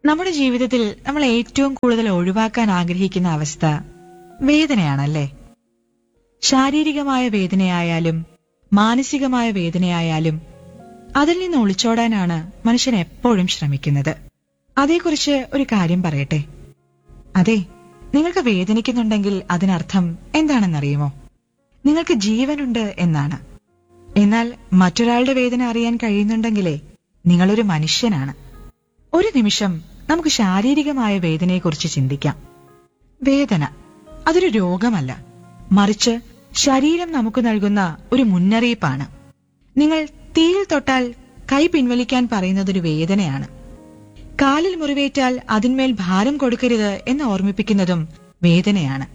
നമ്മുടെ ജീവിതത്തിൽ നമ്മൾ ഏറ്റവും കൂടുതൽ ഒഴിവാക്കാൻ ആഗ്രഹിക്കുന്ന അവസ്ഥ വേദനയാണല്ലേ ശാരീരികമായ വേദനയായാലും മാനസികമായ വേദനയായാലും അതിൽ നിന്ന് ഒളിച്ചോടാനാണ് മനുഷ്യൻ എപ്പോഴും ശ്രമിക്കുന്നത് അതേക്കുറിച്ച് ഒരു കാര്യം പറയട്ടെ അതെ നിങ്ങൾക്ക് വേദനിക്കുന്നുണ്ടെങ്കിൽ അതിനർത്ഥം എന്താണെന്നറിയുമോ നിങ്ങൾക്ക് ജീവനുണ്ട് എന്നാണ് എന്നാൽ മറ്റൊരാളുടെ വേദന അറിയാൻ കഴിയുന്നുണ്ടെങ്കിലേ നിങ്ങളൊരു മനുഷ്യനാണ് ഒരു നിമിഷം നമുക്ക് ശാരീരികമായ വേദനയെക്കുറിച്ച് ചിന്തിക്കാം വേദന അതൊരു രോഗമല്ല മറിച്ച് ശരീരം നമുക്ക് നൽകുന്ന ഒരു മുന്നറിയിപ്പാണ് നിങ്ങൾ തീയിൽ തൊട്ടാൽ കൈ പിൻവലിക്കാൻ പറയുന്നതൊരു വേദനയാണ് കാലിൽ മുറിവേറ്റാൽ അതിന്മേൽ ഭാരം കൊടുക്കരുത് എന്ന് ഓർമ്മിപ്പിക്കുന്നതും വേദനയാണ്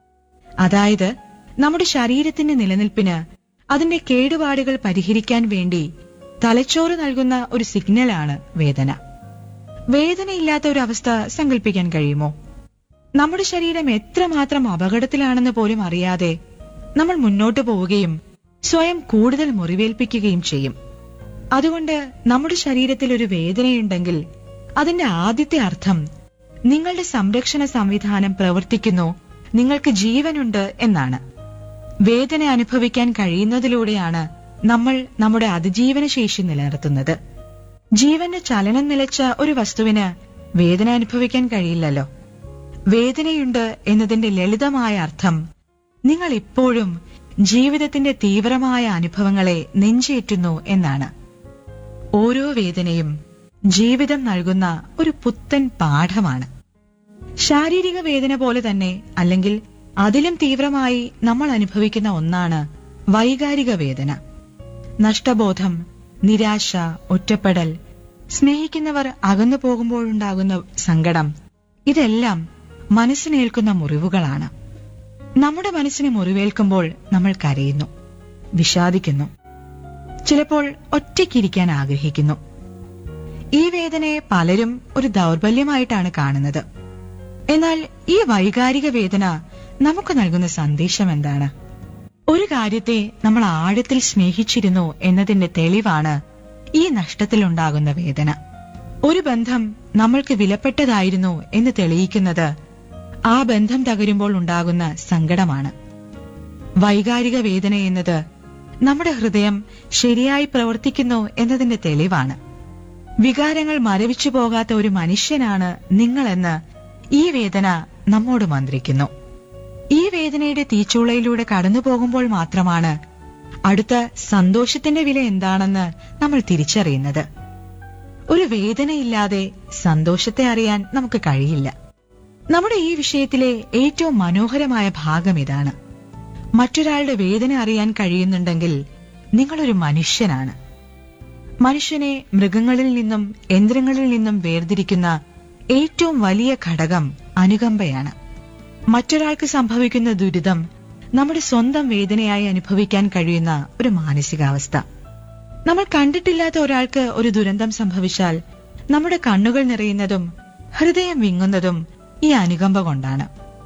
അതായത് നമ്മുടെ ശരീരത്തിന്റെ നിലനിൽപ്പിന് അതിന്റെ കേടുപാടുകൾ പരിഹരിക്കാൻ വേണ്ടി തലച്ചോറ് നൽകുന്ന ഒരു സിഗ്നലാണ് വേദന വേദനയില്ലാത്ത ഒരു അവസ്ഥ സങ്കല്പിക്കാൻ കഴിയുമോ നമ്മുടെ ശരീരം എത്രമാത്രം അപകടത്തിലാണെന്ന് പോലും അറിയാതെ നമ്മൾ മുന്നോട്ടു പോവുകയും സ്വയം കൂടുതൽ മുറിവേൽപ്പിക്കുകയും ചെയ്യും അതുകൊണ്ട് നമ്മുടെ ശരീരത്തിൽ ഒരു വേദനയുണ്ടെങ്കിൽ അതിന്റെ ആദ്യത്തെ അർത്ഥം നിങ്ങളുടെ സംരക്ഷണ സംവിധാനം പ്രവർത്തിക്കുന്നു നിങ്ങൾക്ക് ജീവനുണ്ട് എന്നാണ് വേദന അനുഭവിക്കാൻ കഴിയുന്നതിലൂടെയാണ് നമ്മൾ നമ്മുടെ അതിജീവന ശേഷി നിലനിർത്തുന്നത് ജീവന്റെ ചലനം നിലച്ച ഒരു വസ്തുവിന് വേദന അനുഭവിക്കാൻ കഴിയില്ലല്ലോ വേദനയുണ്ട് എന്നതിന്റെ ലളിതമായ അർത്ഥം നിങ്ങൾ ഇപ്പോഴും ജീവിതത്തിന്റെ തീവ്രമായ അനുഭവങ്ങളെ നെഞ്ചേറ്റുന്നു എന്നാണ് ഓരോ വേദനയും ജീവിതം നൽകുന്ന ഒരു പുത്തൻ പാഠമാണ് ശാരീരിക വേദന പോലെ തന്നെ അല്ലെങ്കിൽ അതിലും തീവ്രമായി നമ്മൾ അനുഭവിക്കുന്ന ഒന്നാണ് വൈകാരിക വേദന നഷ്ടബോധം നിരാശ ഒറ്റപ്പെടൽ സ്നേഹിക്കുന്നവർ അകന്നു പോകുമ്പോഴുണ്ടാകുന്ന സങ്കടം ഇതെല്ലാം മനസ്സിനേൽക്കുന്ന മുറിവുകളാണ് നമ്മുടെ മനസ്സിന് മുറിവേൽക്കുമ്പോൾ നമ്മൾ കരയുന്നു വിഷാദിക്കുന്നു ചിലപ്പോൾ ഒറ്റയ്ക്കിരിക്കാൻ ആഗ്രഹിക്കുന്നു ഈ വേദനയെ പലരും ഒരു ദൗർബല്യമായിട്ടാണ് കാണുന്നത് എന്നാൽ ഈ വൈകാരിക വേദന നമുക്ക് നൽകുന്ന സന്ദേശം എന്താണ് ഒരു കാര്യത്തെ നമ്മൾ ആഴത്തിൽ സ്നേഹിച്ചിരുന്നു എന്നതിന്റെ തെളിവാണ് ഈ നഷ്ടത്തിലുണ്ടാകുന്ന വേദന ഒരു ബന്ധം നമ്മൾക്ക് വിലപ്പെട്ടതായിരുന്നു എന്ന് തെളിയിക്കുന്നത് ആ ബന്ധം തകരുമ്പോൾ ഉണ്ടാകുന്ന സങ്കടമാണ് വൈകാരിക വേദന എന്നത് നമ്മുടെ ഹൃദയം ശരിയായി പ്രവർത്തിക്കുന്നു എന്നതിന്റെ തെളിവാണ് വികാരങ്ങൾ മരവിച്ചു പോകാത്ത ഒരു മനുഷ്യനാണ് നിങ്ങളെന്ന് ഈ വേദന നമ്മോട് മന്ത്രിക്കുന്നു ഈ വേദനയുടെ തീച്ചുളയിലൂടെ കടന്നു പോകുമ്പോൾ മാത്രമാണ് അടുത്ത സന്തോഷത്തിന്റെ വില എന്താണെന്ന് നമ്മൾ തിരിച്ചറിയുന്നത് ഒരു വേദനയില്ലാതെ സന്തോഷത്തെ അറിയാൻ നമുക്ക് കഴിയില്ല നമ്മുടെ ഈ വിഷയത്തിലെ ഏറ്റവും മനോഹരമായ ഭാഗം ഇതാണ് മറ്റൊരാളുടെ വേദന അറിയാൻ കഴിയുന്നുണ്ടെങ്കിൽ നിങ്ങളൊരു മനുഷ്യനാണ് മനുഷ്യനെ മൃഗങ്ങളിൽ നിന്നും യന്ത്രങ്ങളിൽ നിന്നും വേർതിരിക്കുന്ന ഏറ്റവും വലിയ ഘടകം അനുകമ്പയാണ് മറ്റൊരാൾക്ക് സംഭവിക്കുന്ന ദുരിതം നമ്മുടെ സ്വന്തം വേദനയായി അനുഭവിക്കാൻ കഴിയുന്ന ഒരു മാനസികാവസ്ഥ നമ്മൾ കണ്ടിട്ടില്ലാത്ത ഒരാൾക്ക് ഒരു ദുരന്തം സംഭവിച്ചാൽ നമ്മുടെ കണ്ണുകൾ നിറയുന്നതും ഹൃദയം വിങ്ങുന്നതും ഈ അനുകമ്പ കൊണ്ടാണ്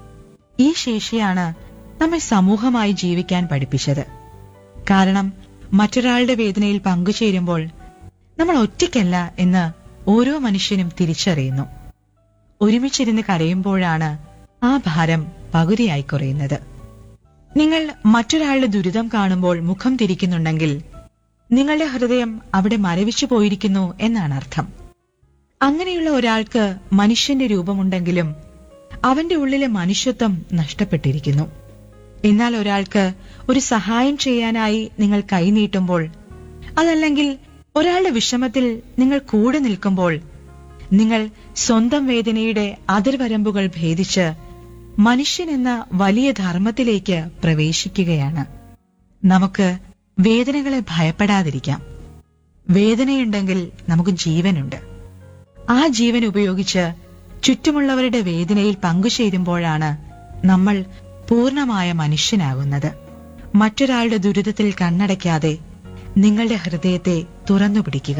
ഈ ശേഷിയാണ് നമ്മെ സമൂഹമായി ജീവിക്കാൻ പഠിപ്പിച്ചത് കാരണം മറ്റൊരാളുടെ വേദനയിൽ പങ്കുചേരുമ്പോൾ നമ്മൾ ഒറ്റയ്ക്കല്ല എന്ന് ഓരോ മനുഷ്യനും തിരിച്ചറിയുന്നു ഒരുമിച്ചിരുന്ന് കരയുമ്പോഴാണ് ആ ഭാരം പകുതിയായി കുറയുന്നത് നിങ്ങൾ മറ്റൊരാളുടെ ദുരിതം കാണുമ്പോൾ മുഖം തിരിക്കുന്നുണ്ടെങ്കിൽ നിങ്ങളുടെ ഹൃദയം അവിടെ മരവിച്ചു പോയിരിക്കുന്നു എന്നാണ് അർത്ഥം അങ്ങനെയുള്ള ഒരാൾക്ക് മനുഷ്യന്റെ രൂപമുണ്ടെങ്കിലും അവന്റെ ഉള്ളിലെ മനുഷ്യത്വം നഷ്ടപ്പെട്ടിരിക്കുന്നു എന്നാൽ ഒരാൾക്ക് ഒരു സഹായം ചെയ്യാനായി നിങ്ങൾ കൈനീട്ടുമ്പോൾ അതല്ലെങ്കിൽ ഒരാളുടെ വിഷമത്തിൽ നിങ്ങൾ കൂടെ നിൽക്കുമ്പോൾ നിങ്ങൾ സ്വന്തം വേദനയുടെ അതിർവരമ്പുകൾ ഭേദിച്ച് മനുഷ്യൻ എന്ന വലിയ ധർമ്മത്തിലേക്ക് പ്രവേശിക്കുകയാണ് നമുക്ക് വേദനകളെ ഭയപ്പെടാതിരിക്കാം വേദനയുണ്ടെങ്കിൽ നമുക്ക് ജീവനുണ്ട് ആ ജീവൻ ഉപയോഗിച്ച് ചുറ്റുമുള്ളവരുടെ വേദനയിൽ പങ്കുചേരുമ്പോഴാണ് നമ്മൾ പൂർണ്ണമായ മനുഷ്യനാകുന്നത് മറ്റൊരാളുടെ ദുരിതത്തിൽ കണ്ണടയ്ക്കാതെ നിങ്ങളുടെ ഹൃദയത്തെ തുറന്നു പിടിക്കുക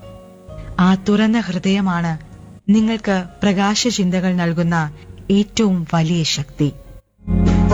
ആ തുറന്ന ഹൃദയമാണ് നിങ്ങൾക്ക് പ്രകാശ ചിന്തകൾ നൽകുന്ന ഏറ്റവും വലിയ ശക്തി